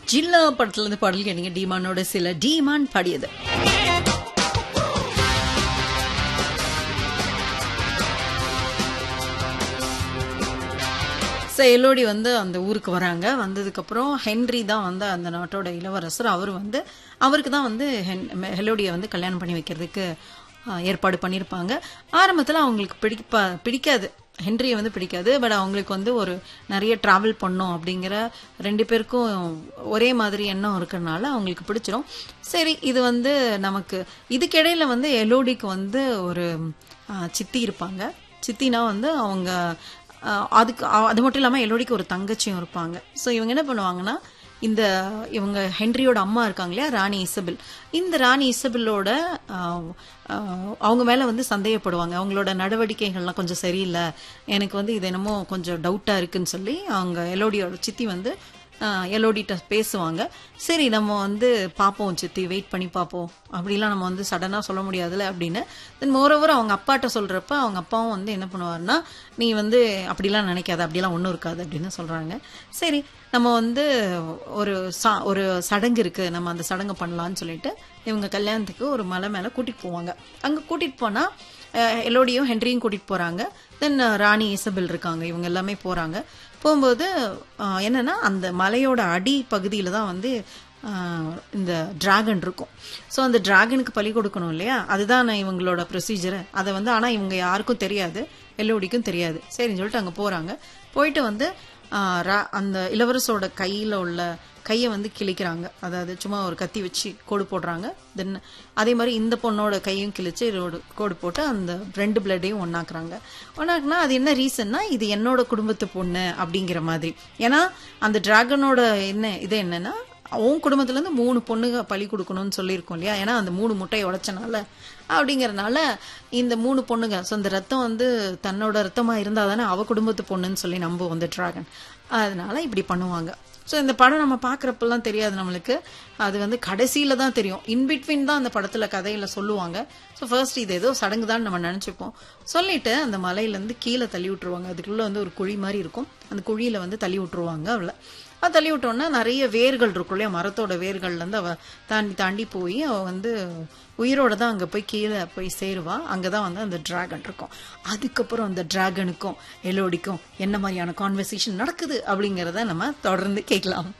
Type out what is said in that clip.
ஜில்லா படத்துல இருந்து பாடல் கேட்டீங்க டீமானோட சில டீமான் பாடியது So, எல்லோடி வந்து அந்த ஊருக்கு வராங்க வந்ததுக்கப்புறம் ஹென்றி தான் வந்து அந்த நாட்டோட இளவரசர் அவர் வந்து அவருக்கு தான் வந்து ஹென்- ஹெலோடியை வந்து கல்யாணம் பண்ணி வைக்கிறதுக்கு ஆ, ஏற்பாடு பண்ணியிருப்பாங்க ஆரம்பத்தில் அவங்களுக்கு பிடிப்பா பிடிக்காது ஹென்ரியை வந்து பிடிக்காது பட் அவங்களுக்கு வந்து ஒரு நிறைய டிராவல் பண்ணோம் அப்படிங்கிற ரெண்டு பேருக்கும் ஒரே மாதிரி எண்ணம் இருக்கிறனால அவங்களுக்கு பிடிச்சிரும் சரி இது வந்து நமக்கு இதுக்கிடையில வந்து எலோடிக்கு வந்து ஒரு ஆ, சித்தி இருப்பாங்க சித்தினா வந்து அவங்க ஆஹ் அதுக்கு அ- அது மட்டும் இல்லாமல் எல்லோடிக்கு ஒரு தங்கச்சியும் இருப்பாங்க ஸோ இவங்க என்ன பண்ணுவாங்கன்னா இந்த இவங்க ஹென்ரியோட அம்மா இருக்காங்க இல்லையா ராணி இசபெல் இந்த ராணி இசபெல்லோட ஆஹ், ஆஹ், அவங்க மேலே வந்து சந்தேகப்படுவாங்க அவங்களோட நடவடிக்கைகள்லாம் கொஞ்சம் சரியில்லை எனக்கு வந்து இது என்னமோ கொஞ்சம் டவுட்டாக இருக்குன்னு சொல்லி அவங்க எல்லோடியோட சித்தி வந்து எல்லோடிட்ட பேசுவாங்க சரி நம்ம வந்து பார்ப்போம் சித்தி வெயிட் பண்ணி பார்ப்போம் அப்படிலாம் நம்ம வந்து சடனாக சொல்ல முடியாதுல்ல அப்படின்னு தென் மோரோவர் அவங்க அப்பாட்ட சொல்கிறப்ப அவங்க அப்பாவும் வந்து என்ன பண்ணுவாருன்னா நீ வந்து அப்படிலாம் நினைக்காத அப்படிலாம் ஒன்றும் இருக்காது அப்படின்னு சொல்கிறாங்க சரி நம்ம வந்து ஒரு சா ஒரு சடங்கு இருக்குது நம்ம அந்த சடங்கு பண்ணலான்னு சொல்லிட்டு இவங்க கல்யாணத்துக்கு ஒரு மலை மேலே கூட்டிகிட்டு போவாங்க அங்கே கூட்டிகிட்டு போனால் எல்லோடியும் ஹென்ரியும் கூட்டிகிட்டு போகிறாங்க தென் ராணி இசபெல் இருக்காங்க இவங்க எல்லாமே போகிறாங்க போகும்போது அஹ், என்னன்னா அந்த மலையோட அடி பகுதியில் தான் வந்து அஹ், இந்த டிராகன் இருக்கும் ஸோ அந்த டிராகனுக்கு பலி கொடுக்கணும் இல்லையா அதுதான் இவங்களோட ப்ரொசீஜர் அதை வந்து ஆனால் இவங்க யாருக்கும் தெரியாது எல்லோடிக்கும் தெரியாது சரின்னு சொல்லிட்டு அங்கே போகிறாங்க போயிட்டு வந்து அஹ், ரா- அந்த இளவரசோட கையில் உள்ள கையை வந்து கிழிக்கிறாங்க அதாவது சும்மா ஒரு கத்தி வச்சு கோடு போடுறாங்க தென் அதே மாதிரி இந்த பொண்ணோட கையும் கிழிச்சு ரோடு கோடு போட்டு அந்த ரெண்டு பிளட்டையும் ஒன்னாக்குறாங்க ஒன்னாக்குனா அது என்ன ரீசன்னா இது என்னோட குடும்பத்து பொண்ணு அப்படிங்கிற மாதிரி ஏன்னா அந்த டிராகனோட என்ன இது என்னன்னா உன் குடும்பத்துல இருந்து மூணு பொண்ணுங்க பலி கொடுக்கணும்னு சொல்லியிருக்கோம் இல்லையா ஏன்னா அந்த மூணு முட்டையை உடைச்சனால அப்படிங்கறனால இந்த மூணு பொண்ணுங்க ஸோ அந்த ரத்தம் வந்து தன்னோட ரத்தமா இருந்தா தானே அவ குடும்பத்து பொண்ணுன்னு சொல்லி நம்புவோம் அந்த டிராகன் அதனால இப்படி பண்ணுவாங்க ஸோ இந்த படம் நம்ம பார்க்குறப்பெல்லாம் தெரியாது நம்மளுக்கு அது வந்து கடைசியில தான் தெரியும் இன்பிட்வீன் தான் அந்த படத்துல கதையில சொல்லுவாங்க ஸோ ஃபர்ஸ்ட் இது ஏதோ சடங்கு தான் நம்ம நினைச்சுப்போம் சொல்லிட்டு அந்த மலையிலேருந்து கீழே தள்ளி விட்டுருவாங்க அதுக்குள்ள வந்து ஒரு குழி மாதிரி இருக்கும் அந்த குழியில வந்து தள்ளி விட்டுருவாங்க அவளை அது தள்ளி விட்டோன்னா நிறைய வேர்கள் இருக்கும் இல்லையா மரத்தோட வேர்கள்ல இருந்து அவ தாண்டி தாண்டி போய் அவ வந்து உயிரோட தான் அங்க போய் கீழே போய் சேருவா அங்கதான் வந்து அந்த டிராகன் இருக்கும் அதுக்கப்புறம் அந்த டிராகனுக்கும் எலோடிக்கும் என்ன மாதிரியான கான்வர்சேஷன் நடக்குது அப்படிங்கறத நம்ம தொடர்ந்து கேட்கலாம்